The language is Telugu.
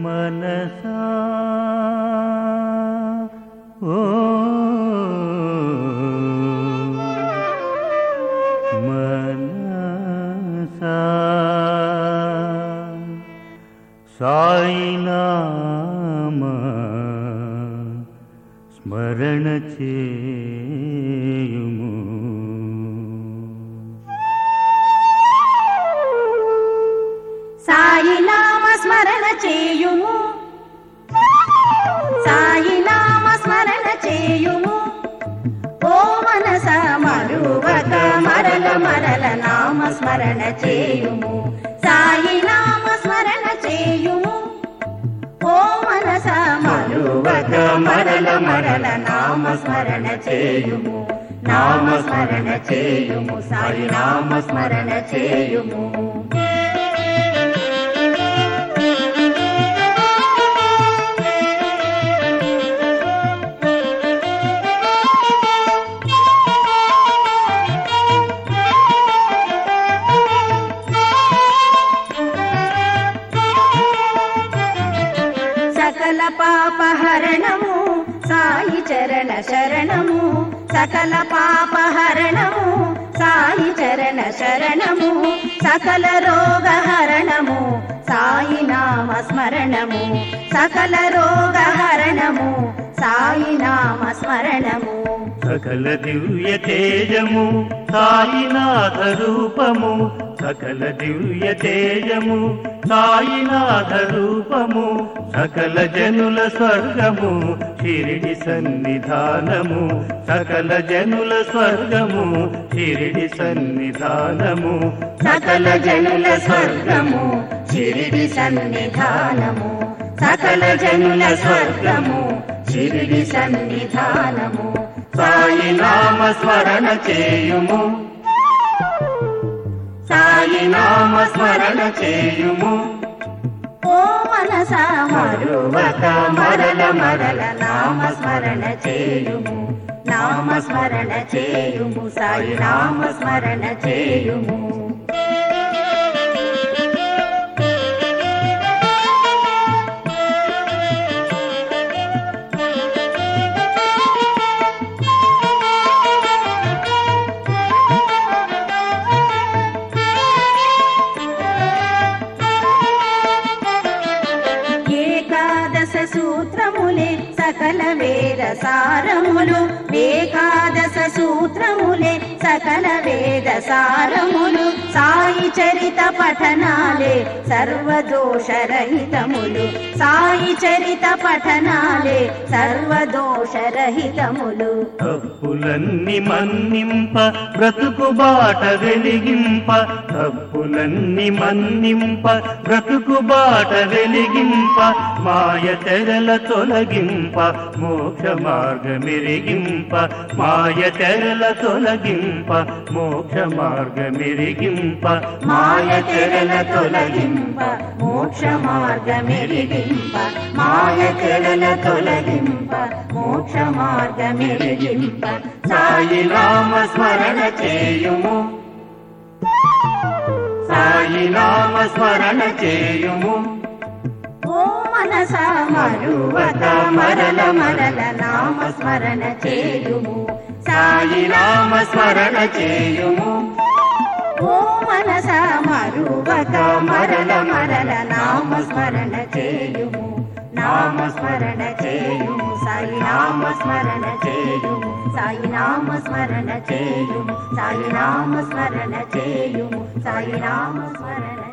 మనసా ఓ మనసా సాయినామ స్మరణ చేయుము సాయి నామ స్మరణ చేయుము సాయి నామ స్మరణ చేయుము ఓ మనస మరువక మరల మరల నామ స్మరణ చేయుము సాయి నామ స్మరణ చేయుము ఓ మనస మరువక మరల మరల నామ స్మరణ చేయుము నామ స్మరణ చేయుము సాయి నామ స్మరణ చేయుము సకల పాపహరణము సాయి చరణ శరణము సకల పాపహరణము సాయి చరణ శరణము సకల రోగహరణము సాయి నామ స్మరణము సకల రోగహరణము సాయి నామ స్మరణము సకల దివ్య తేజము సాయినాథ రూపము సకల దివ్య తేజము సాయినాథ రూపము సకల జనుల స్వర్గము షిరిడి సన్నిధానము సకల జనుల స్వర్గము షిరిడి సన్నిధానము సకల జనుల స్వర్గము షిరిడి సన్నిధానము సకల జనుల స్వర్గము షిరిడి సన్నిధానము సాయి నామ స్మరణ చేయుము సాయి నామ స్మరణ చేయుము ఓ మనస మరువక మరల మరల నామ స్మరణ చేయుము నామ స్మరణ చేయుము సాయి నామ స్మరణ చేయుము ఏకాదశ సూత్రములే సకల వేద సారములు ఏకాదశ సూత్రములే సకల వేద సారములు సాయి చరిత పఠనాలే సర్వదోషరహితములు సాయి చరిత పఠనాలే సర్వదోషరహితములు తప్పులన్నీ మన్నింప బ్రతుకు బాట వెలిగింప తప్పులన్నీ మన్నింప బ్రతుకు బాట వెలిగింప మాయ తెరల తొలగింప మోక్ష మార్గమెరిగింప మాయ తెరల తొలగింప మోక్ష మార్గమెరిగింప మాయ తెరల తొలగింప మోక్ష మార్గమెరిగింప మాయ తెరల తొలగింప మోక్ష మార్గమెరిగింప సాయి నామ స్మరణ చేయుము సాయి నామ స్మరణ చేయుము ఓ మనస మరువక మరల మరల నామ స్మరణ చేయుము సాయి నామ స్మరణ చేయుము ఓ మనస మరువక మరల మరల నామ స్మరణ చేయుము నామ స్మరణ చేయుము సాయి నామ స్మరణ చేయుము సాయి నామ స్మరణ చేయుము సాయి నామ స్మరణ చేయుము సాయి నామ స్మరణ